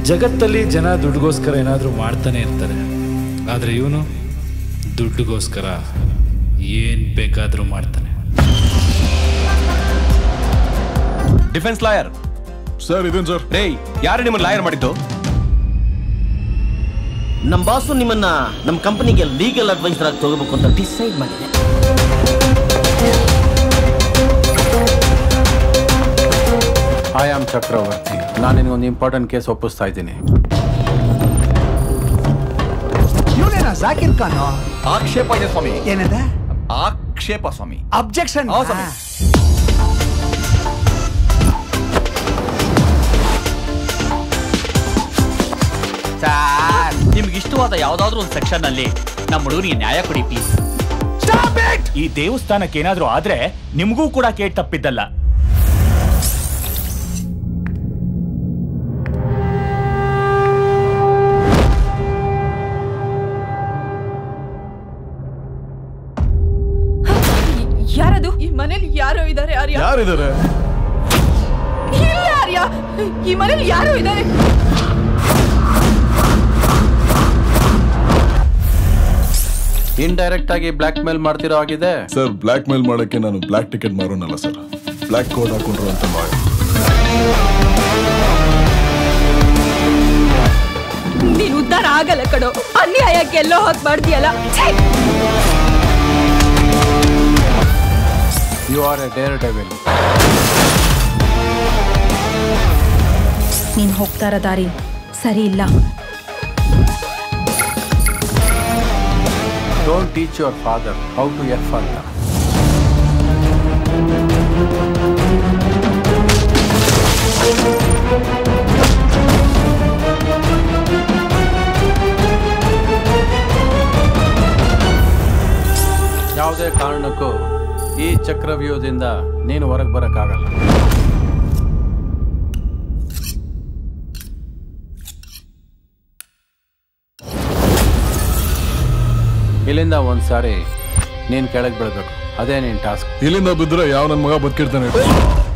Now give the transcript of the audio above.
ಜಗತ್ತಲ್ಲಿ ಜನ ದುಡ್ಡುಗೋಸ್ಕರ ಏನಾದರೂ ಮಾಡ್ತಾನೆ ಇರ್ತಾರೆ ಆದರೆ ಇವನು ದುಡ್ಡುಗೋಸ್ಕರ ಏನು ಬೇಕಾದರೂ ಮಾಡ್ತಾನೆ ಡಿಫೆನ್ಸ್ ಲಾಯರ್ ಸರ್ ಇದೇನು ಸರ್ ಡೇಯ್ ಯಾರು ನಿಮ್ಮನ್ನ ಲಾಯರ್ ಮಾಡಿದ್ದು ನಮ್ಮ ಬಾಸು ನಿಮ್ಮನ್ನ ನಮ್ಮ ಕಂಪನಿಗೆ ಲೀಗಲ್ ಅಡ್ವೈಸರ್ ಆಗಿ ತಗೋಬೇಕು ಅಂತ ಡಿಸೈಡ್ ಮಾಡಿದೆ ಐ ಆಮ್ ಚಕ್ರವರ್ತಿ ನಾನು ನಿನಗೊಂದು ಇಂಪಾರ್ಟೆಂಟ್ ಕೇಸ್ ಒಪ್ಪಿಸ್ತಾ ಇದ್ದೀನಿ ಇವನೇನಾ ಜಾಕಿರ್ ಖಾನ್ ಆಕ್ಷೇಪ ಇದೆ ಸ್ವಾಮಿ ಏನದ ಆಕ್ಷೇಪ ಸ್ವಾಮಿ ಅಬ್ಜೆಕ್ಷನ್ ಹೌದು ಸ್ವಾಮಿ. ಸರ್ ನಿಮ್ಗೆ ಇಷ್ಟವಾದ ಯಾವ್ದಾದ್ರು ಒಂದು ಸೆಕ್ಷನ್ ಅಲ್ಲಿ ನಮ್ಮ ಹುಡುಗನಿಗೆ ನ್ಯಾಯ ಕೊಡಿ ಪ್ಲೀಸ್ ಈ ದೇವಸ್ಥಾನಕ್ಕೆ ಏನಾದ್ರೂ ಆದ್ರೆ ನಿಮಗೂ ಕೂಡ ಕೇಟ್ ತಪ್ಪಿದ್ದಲ್ಲ ಯಾರದು ಈ ಮನೇಲಿ ಯಾರೋ ಇದ್ದಾರೆ ಆರ್ಯ ಯಾರಿದ್ದಾರೆ ಇಲ್ಲ ಆರ್ಯ ಈ ಮನೇಲಿ ಯಾರೋ ಇದ್ದಾರೆ ಇಂಡೈರೆಕ್ಟ್ ಆಗಿ ಬ್ಲ್ಯಾಕ್ ಮೇಲ್ ಮಾಡ್ತಿರೋ ಆಗಿದೆ ಸರ್ ಬ್ಲ್ಯಾಕ್ ಮೇಲ್ ಮಾಡಕ್ಕೆ ನಾನು ಬ್ಲ್ಯಾಕ್ ಟಿಕೆಟ್ ಮಾರೋನಲ್ಲ ಸರ್ ಬ್ಲ್ಯಾಕ್ ಕೋಡ್ ಹಾಕೊಂಡ್ರು ಅಂತ ಮಾಡಿ ನೀನ್ ಉದ್ಧಾರ ಆಗಲ್ಲ ಕಣೋ ಅನ್ಯಾಯಕ್ಕೆ ಎಲ್ಲೋ ಹೊತ್ ಮಾಡ್ತೀಯಲ್ಲ ಛೇ! You are a daredevil ನೀನ್ ಹೋಗ್ತಾ ಇರೋ ದಾರಿ ಸರಿ ಇಲ್ಲ don't teach your father how to F ಅಂತ ಯಾವುದೇ ಕಾರಣಕ್ಕೂ ಈ ಚಕ್ರವ್ಯೂಹದಿಂದ ನೀನು ಹೊರಗೆ ಬರೋಕ್ಕಾಗಲ್ಲ ಇಲ್ಲಿಂದ ಒಂದ್ಸಾರಿ ನೀನು ಕೆಳಗೆ ಬೀಳ್ಬೇಕು ಅದೇ ನಿನ್ನ ಟಾಸ್ಕ್ ಇಲ್ಲಿಂದ ಬಿದ್ರೆ ಯಾವ ನನ್ನ ಮಗ ಬದುಕಿರ್ತಾನೆ